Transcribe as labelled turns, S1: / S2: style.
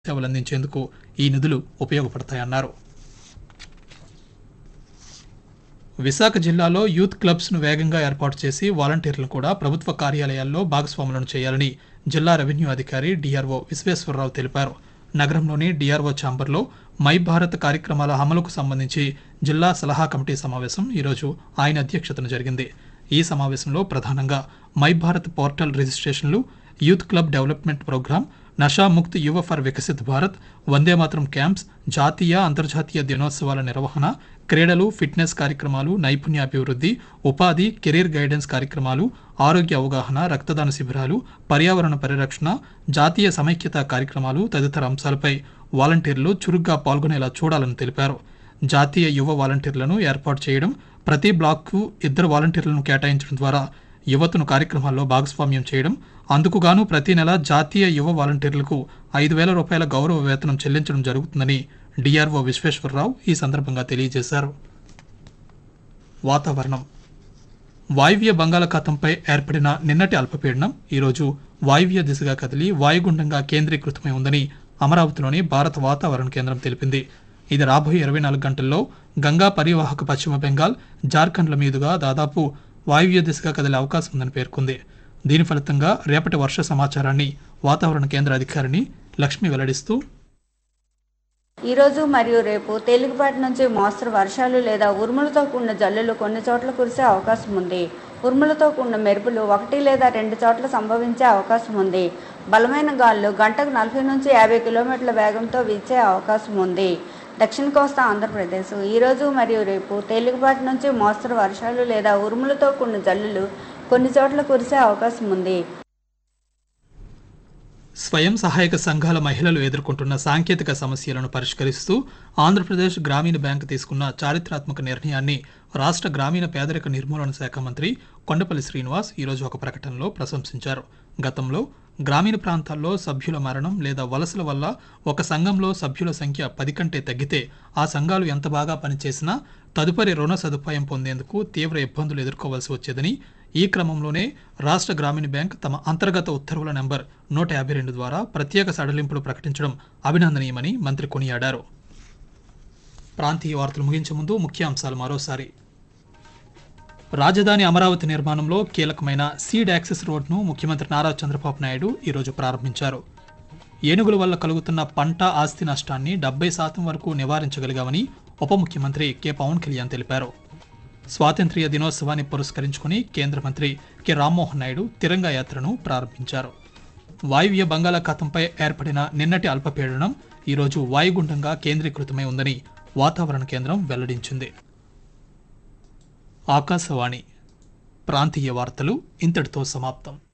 S1: సేవలందించేందుకు ఈ నిధులు ఉపయోగపడతాయన్నారు విశాఖ జిల్లాలో యూత్ క్లబ్స్ ను వేగంగా ఏర్పాటు చేసి వాలంటీర్లను కూడా ప్రభుత్వ కార్యాలయాల్లో భాగస్వాములను చేయాలని జిల్లా రెవెన్యూ అధికారి డిఆర్ఓ విశ్వేశ్వరరావు తెలిపారు నగరంలోని డిఆర్ఓ ఛాంబర్లో మై భారత్ కార్యక్రమాల అమలుకు సంబంధించి జిల్లా సలహా కమిటీ సమావేశం ఈరోజు ఆయన అధ్యక్షతన జరిగింది ఈ సమావేశంలో ప్రధానంగా మై భారత్ పోర్టల్ రిజిస్ట్రేషన్లు youth club development program Nasha Mukt Yuva for Viksit Bharat Vande Mataram camps జాతీయ అంతర్జాతీయ దినోత్సవాల నిర్వహణ క్రీడలు ఫిట్నెస్ కార్యక్రమాలు నైపుణ్యాభివృద్ధి ఉపాధి కెరీర్ గైడెన్స్ కార్యక్రమాలు ఆరోగ్య అవగాహన రక్తదాన శిబిరాలు పర్యావరణ పరిరక్షణ జాతీయ సమైక్యత కార్యక్రమాలు తదితర అంశాలపై వాలంటీర్లు చురుగ్గా పాల్గొనేలా చూడాలని తెలిపారు జాతీయ యువ వాలంటీర్లను ఏర్పాటు చేయడం ప్రతి బ్లాక్కు ఇద్దరు వాలంటీర్లను కేటాయించడం ద్వారా యువతను కార్యక్రమాల్లో భాగస్వామ్యం చేయడం అందుకుగాను ప్రతి నెల జాతీయ యువ వాలంటీర్లకు ఐదు వేల రూపాయల గౌరవ వేతనం చెల్లించడం జరుగుతుందని డిఆర్ఓ విశ్వేశ్వరరావు ఈ సందర్భంగా తెలియజేశారు వాతావరణం వాయువ్య బంగాళాఖాతంపై ఏర్పడిన నిన్నటి అల్పపీడనం ఈరోజు వాయువ్య దిశగా కదిలి వాయుగుండంగా కేంద్రీకృతమై ఉందని అమరావతిలోని భారత వాతావరణ కేంద్రం తెలిపింది ఇది రాబోయే ఇరవై నాలుగు గంటల్లో గంగా పరివాహక పశ్చిమ బెంగాల్ జార్ఖండ్ల మీదుగా దాదాపు వాయువ్య దిశగా కదిలే అవకాశం ఉందని పేర్కొంది దీని ఫలితంగా రేపటి వర్ష సమాచారాన్ని వాతావరణ కేంద్ర అధికారిని లక్ష్మి వెల్లడిస్తూ
S2: ఈ రోజు మరియు రేపు తేలికపాటి నుంచి మోస్తరు వర్షాలు లేదా ఉరుములతో కూడిన జల్లులు కొన్ని చోట్ల కురిసే అవకాశం ఉంది ఉరుములతో కూడిన మెరుపులు ఒకటి లేదా రెండు చోట్ల సంభవించే అవకాశం ఉంది బలమైన గాలులు గంటకు నలభై నుంచి యాభై కిలోమీటర్ల వేగంతో వీచే అవకాశం ఉంది దక్షిణ కోస్తా ఆంధ్రప్రదేశ్ ఈ రోజు మరియు రేపు తేలికపాటి నుంచి మోస్తరు వర్షాలు లేదా ఉరుములతో కూడిన జల్లులు కొన్ని చోట్ల కురిసే అవకాశం ఉంది
S1: స్వయం సహాయక సంఘాల మహిళలు ఎదుర్కొంటున్న సాంకేతిక సమస్యలను పరిష్కరిస్తూ ఆంధ్రప్రదేశ్ గ్రామీణ బ్యాంక్ తీసుకున్న చారిత్రాత్మక నిర్ణయాన్ని రాష్ట్ర గ్రామీణ పేదరిక నిర్మూలన శాఖ మంత్రి కొండపల్లి శ్రీనివాస్ ఈరోజు ఒక ప్రకటనలో ప్రశంసించారు గతంలో గ్రామీణ ప్రాంతాల్లో సభ్యుల మరణం లేదా వలసల వల్ల ఒక సంఘంలో సభ్యుల సంఖ్య పది కంటే తగ్గితే ఆ సంఘాలు ఎంత బాగా పనిచేసినా తదుపరి రుణ సదుపాయం పొందేందుకు తీవ్ర ఇబ్బందులు ఎదుర్కోవాల్సి వచ్చేదని ఈ క్రమంలోనే రాష్ట్ర గ్రామీణ బ్యాంక్ తమ అంతర్గత ఉత్తర్వుల నెంబర్ నూట యాభై రెండు ద్వారా ప్రత్యేక సడలింపులు ప్రకటించడం అభినందనీయమని మంత్రి కొనియాడారు ప్రాంతీయ వార్తలు ముగించే ముందు ముఖ్యాంశాలు మరోసారి రాజధాని అమరావతి నిర్మాణంలో కీలకమైన సీడ్ యాక్సెస్ రోడ్ను ముఖ్యమంత్రి నారా చంద్రబాబు నాయుడు ఈరోజు ప్రారంభించారు ఏనుగుల వల్ల కలుగుతున్న పంట ఆస్తి నష్టాన్ని డెబ్బై శాతం వరకు నివారించగలిగామని ఉప ముఖ్యమంత్రి కె పవన్ కళ్యాణ్ తెలిపారు స్వాతంత్ర్య దినోత్సవాన్ని పురస్కరించుకుని కేంద్ర మంత్రి కె రామ్మోహన్ నాయుడు తిరంగా యాత్రను ప్రారంభించారు వాయువ్య బంగాళాఖాతంపై ఏర్పడిన నిన్నటి అల్పపీడనం ఈరోజు వాయుగుండంగా కేంద్రీకృతమై ఉందని వాతావరణ కేంద్రం వెల్లడించింది ఆకాశవాణి ప్రాంతీయ వార్తలు ఇంతటితో సమాప్తం